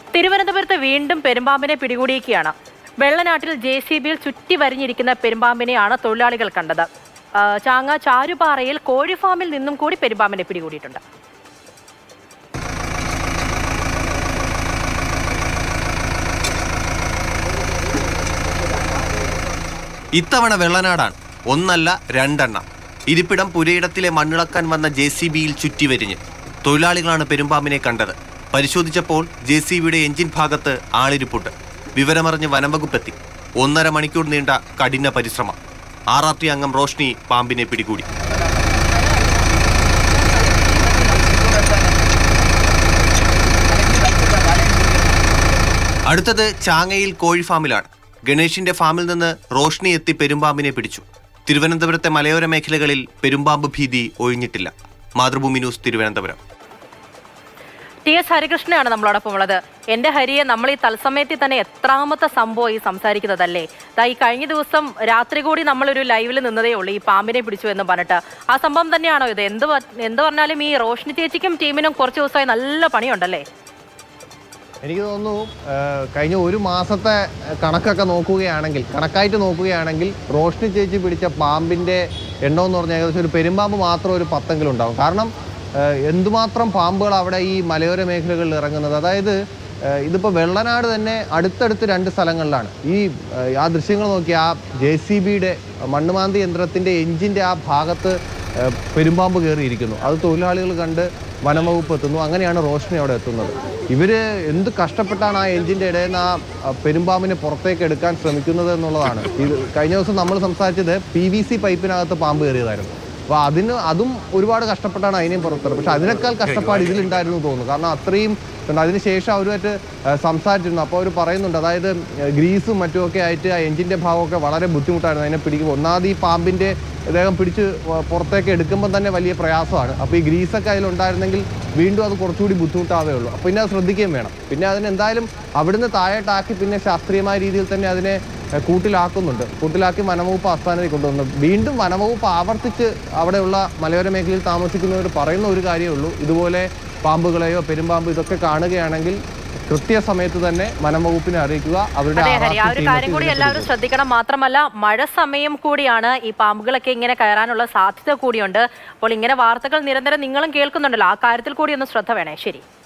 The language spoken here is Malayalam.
തിരുവനന്തപുരത്ത് വീണ്ടും പെരുമ്പാമ്പിനെ പിടികൂടിയിരിക്കുകയാണ് വെള്ളനാട്ടിൽ ജെ സി ബിയിൽ ചുറ്റി വരിഞ്ഞിരിക്കുന്ന പെരുമ്പാമ്പിനെയാണ് തൊഴിലാളികൾ കണ്ടത് ആ, ചാങ്ങ ചാരുപാറയിൽ കോഴി ഫാമിൽ നിന്നും കൂടി പെരുമ്പാമ്പിനെ പിടികൂടിയിട്ടുണ്ട് ഇത്തവണ വെള്ളനാടാണ് ഒന്നല്ല രണ്ടെണ്ണം ഇരിപ്പിടം പുരയിടത്തിലെ മണ്ണിളക്കാൻ വന്ന ജെ സി ബിയിൽ ചുറ്റിവരിഞ്ഞ് തൊഴിലാളികളാണ് പെരുമ്പാമ്പിനെ കണ്ടത് പരിശോധിച്ചപ്പോൾ ജെ സി ബിയുടെ എഞ്ചിൻ ഭാഗത്ത് ആളിരിപ്പുണ്ട് വിവരമറിഞ്ഞ് വനംവകുപ്പെത്തി ഒന്നര മണിക്കൂർ നീണ്ട കഠിന പരിശ്രമം ആർ ആർ ടി അംഗം റോഷ്നി പാമ്പിനെ പിടികൂടി അടുത്തത് ചാങ്ങയിൽ കോഴി ഫാമിലാണ് ഗണേഷിന്റെ ഫാമിൽ നിന്ന് റോഷ്നി എത്തി പെരുമ്പാമ്പിനെ പിടിച്ചു തിരുവനന്തപുരത്തെ മലയോര മേഖലകളിൽ പെരുമ്പാമ്പ് ഭീതി ഒഴിഞ്ഞിട്ടില്ല Mathrubhumi news Thiruvananthapuram T S ഹരികൃഷ്ണനാണ് നമ്മളോടൊപ്പം ഉള്ളത് എന്റെ ഹരിയെ നമ്മൾ ഈ തത്സമയത്തിൽ തന്നെ എത്രാമത്തെ സംഭവം ഈ സംസാരിക്കുന്നതല്ലേ ദാ ഈ കഴിഞ്ഞ ദിവസം രാത്രി കൂടി നമ്മളൊരു ലൈവിൽ നിന്നതേ ഉള്ളൂ ഈ പാമ്പിനെ പിടിച്ചു എന്ന് പറഞ്ഞിട്ട് ആ സംഭവം തന്നെയാണോ ഇത് എന്ത് പ- എന്ത് പറഞ്ഞാലും ഈ റോഷ്നി ചേച്ചിക്കും ടീമിനും കുറച്ച് ദിവസമായി നല്ല പണിയുണ്ടല്ലേ എനിക്ക് തോന്നുന്നു ആ, കഴിഞ്ഞ ഒരു മാസത്തെ കണക്കൊക്കെ നോക്കുകയാണെങ്കിൽ കണക്കായിട്ട് നോക്കുകയാണെങ്കിൽ റോഷ്നി ചേച്ചി പിടിച്ച പാമ്പിൻ്റെ എണ്ണം എന്ന് പറഞ്ഞാൽ ഏകദേശം ഒരു പെരുമ്പാമ്പ് മാത്രം ഒരു പത്തെങ്കിലും ഉണ്ടാവും കാരണം ആ, എന്തുമാത്രം പാമ്പുകൾ അവിടെ ഈ മലയോര മേഖലകളിൽ ഇറങ്ങുന്നത് അതായത് ആ, ഇതിപ്പോൾ വെള്ളനാട് തന്നെ അടുത്തടുത്ത് രണ്ട് സ്ഥലങ്ങളിലാണ് ഈ ആ, ആ ദൃശ്യങ്ങൾ നോക്കി ആ ജെ സി ബിയുടെ മണ്ണുമാന്തി യന്ത്രത്തിൻ്റെ എഞ്ചിൻ്റെ ആ ഭാഗത്ത് ആ, പെരുമ്പാമ്പ് കയറിയിരിക്കുന്നു അത് തൊഴിലാളികൾ കണ്ട് വനംവകുപ്പ് എത്തുന്നു അങ്ങനെയാണ് റോഷ്നി അവിടെ എത്തുന്നത് ഇവര് എന്ത് കഷ്ടപ്പെട്ടാണ് ആ എഞ്ചിന്റെ ഇടയിൽ നിന്ന് ആ ആ പെരുമ്പാമ്പിനെ പുറത്തേക്ക് എടുക്കാൻ ശ്രമിക്കുന്നത് എന്നുള്ളതാണ് ഇത് കഴിഞ്ഞ ദിവസം നമ്മൾ സംസാരിച്ചത് പി വി സി പൈപ്പിനകത്ത് പാമ്പ് കയറിയതായിരുന്നു അപ്പോൾ അതിന് അതും ഒരുപാട് കഷ്ടപ്പെട്ടാണ് അതിനെയും പുറത്തത് പക്ഷെ അതിനേക്കാൾ കഷ്ടപ്പാട് ഇതിലുണ്ടായിരുന്നു എന്ന് തോന്നുന്നു കാരണം അത്രയും ഉണ്ട് അതിനുശേഷം അവരുമായിട്ട് ആ, സംസാരിച്ചിരുന്നു അപ്പോൾ അവർ പറയുന്നുണ്ട് അതായത് ആ, ഗ്രീസും മറ്റുമൊക്കെ ആയിട്ട് ആ എഞ്ചിന്റെ ഭാഗമൊക്കെ വളരെ ബുദ്ധിമുട്ടായിരുന്നു അതിനെ പിടിക്കുമ്പോൾ ഒന്നാമത് ഈ പാമ്പിന്റെ ദേഹം പിടിച്ച് വ- പുറത്തേക്ക് എടുക്കുമ്പോൾ തന്നെ വലിയ പ്രയാസമാണ് അപ്പോൾ ഈ ഗ്രീസൊക്കെ അതിലുണ്ടായിരുന്നെങ്കിൽ വീണ്ടും അത് കുറച്ചുകൂടി ബുദ്ധിമുട്ടാവേ ഉള്ളൂ അപ്പോൾ പിന്നെ അത് ശ്രദ്ധിക്കുകയും വേണം പിന്നെ അതിന് എന്തായാലും അവിടുന്ന് താഴോട്ടാക്കി പിന്നെ ശാസ്ത്രീയമായ രീതിയിൽ തന്നെ അതിനെ എഹ്, കൂട്ടിലാക്കുന്നുണ്ട് കൂട്ടിലാക്കി വനംവകുപ്പ് ആസ്ഥാനത്തിൽ കൊണ്ടുവന്നു വീണ്ടും വനംവകുപ്പ് ആവർത്തിച്ച് അവിടെയുള്ള മലയോര മേഖലയിൽ താമസിക്കുന്നവർ പറയുന്ന ഒരു കാര്യമേ ഉള്ളൂ ഇതുപോലെ പാമ്പുകളെയോ പെരുമ്പാമ്പ് ഇതൊക്കെ കാണുകയാണെങ്കിൽ കൃത്യസമയത്ത് തന്നെ വനംവകുപ്പിനെ അറിയിക്കുക അവരുടെ അതെ ഹരി ആ ആവാസ ഒരു ടീമൊക്കെ കാര്യം കൂടി ഇതിനെ എല്ലാവരും ശ്രദ്ധിക്കണം മാത്രമല്ല മഴ സമയം കൂടിയാണ് ഈ പാമ്പുകളൊക്കെ ഇങ്ങനെ കയറാനുള്ള സാധ്യത കൂടിയുണ്ട് അപ്പോൾ ഇങ്ങനെ വാർത്തകൾ നിരന്തരം നിങ്ങളും കേൾക്കുന്നുണ്ടല്ലോ ആ കാര്യത്തിൽ കൂടി ഒന്ന് ശ്രദ്ധ വേണേ ശരി